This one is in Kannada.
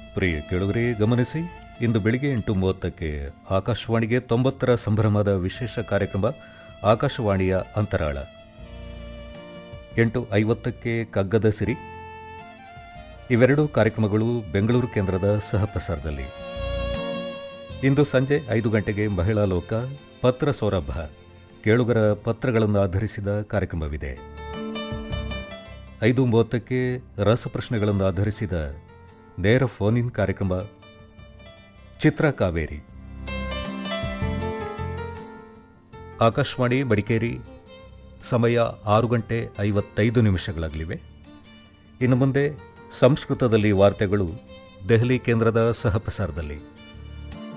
ಪ್ರಿಯ ಕೇಳುಗರೆ ಗಮನಿಸಿ ಇಂದು ಬೆಳಿಗ್ಗೆ ಎಂಟು ಮೂವತ್ತಕ್ಕೆ ಆಕಾಶವಾಣಿಗೆ ತೊಂಬತ್ತರ ಸಂಭ್ರಮದ ವಿಶೇಷ ಕಾರ್ಯಕ್ರಮ ಆಕಾಶವಾಣಿಯ ಅಂತರಾಳ ಎಂಟು ಐವತ್ತಕ್ಕೆ ಕಗ್ಗದ ಸಿರಿ ಇವೆರಡೂ ಕಾರ್ಯಕ್ರಮಗಳು ಬೆಂಗಳೂರು ಕೇಂದ್ರದ ಸಹಪ್ರಸಾರದಲ್ಲಿ ಇಂದು ಸಂಜೆ ಐದು ಗಂಟೆಗೆ ಮಹಿಳಾ ಲೋಕ ಪತ್ರ ಸೌರಭ ಕೇಳುಗರ ಪತ್ರಗಳನ್ನು ಆಧರಿಸಿದ ಕಾರ್ಯಕ್ರಮವಿದೆ ಐದು ಮೂವತ್ತಕ್ಕೆ ರಸಪ್ರಶ್ನೆಗಳನ್ನು ಆಧರಿಸಿದ ನೇರ ಫೋನ್ ಇನ್ ಕಾರ್ಯಕ್ರಮ ಚಿತ್ರ ಕಾವೇರಿ ಆಕಾಶವಾಣಿ ಮಡಿಕೇರಿ ಸಮಯ ಆರು ಗಂಟೆ ಐವತ್ತೈದು ನಿಮಿಷಗಳಾಗಲಿವೆ ಇನ್ನು ಮುಂದೆ ಸಂಸ್ಕೃತದಲ್ಲಿ ವಾರ್ತೆಗಳು ದೆಹಲಿ ಕೇಂದ್ರದ ಸಹಪ್ರಸಾರದಲ್ಲಿ